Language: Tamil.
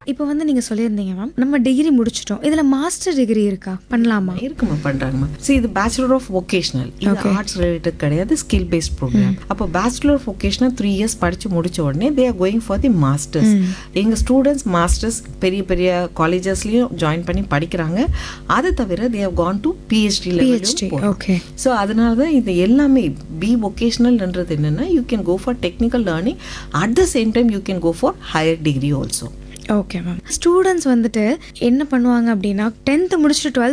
இப்போ வந்து நீங்கள் சொல்லியிருந்தீங்க மேம் நம்ம டிகிரி முடிச்சிட்டோம் இதில் மாஸ்டர் டிகிரி இருக்கா பண்ணலாமா இருக்குமா பண்றாங்கம்மா see இது பேச்சுலர் ஆஃப் vocational இது ஆர்ட்ஸ் ரிலேட்டட் கிடையாது ஸ்கில் பேஸ்ட் ப்ரோக்ராம் அப்போ bachelor of vocational three years படிச்சு முடிச்ச உடனே they are going for the masters எங்க ஸ்டூடெண்ட்ஸ் மாஸ்டர்ஸ் பெரிய பெரிய காலேஜஸ்லயும் ஜாயின் பண்ணி படிக்கிறாங்க அதை தவிர they have gone to PhD PhD, level okay. So அதனால தான் இது எல்லாமே பி ஒகேஷ்னல்ன்றது என்னன்னா you can go for technical learning at the same time you can go for higher degree also okay ma'am students வந்துட்டு என்ன பண்ணுவாங்க அப்படின்னா டென்த்து முடிச்சுட்டு டுவெல்த்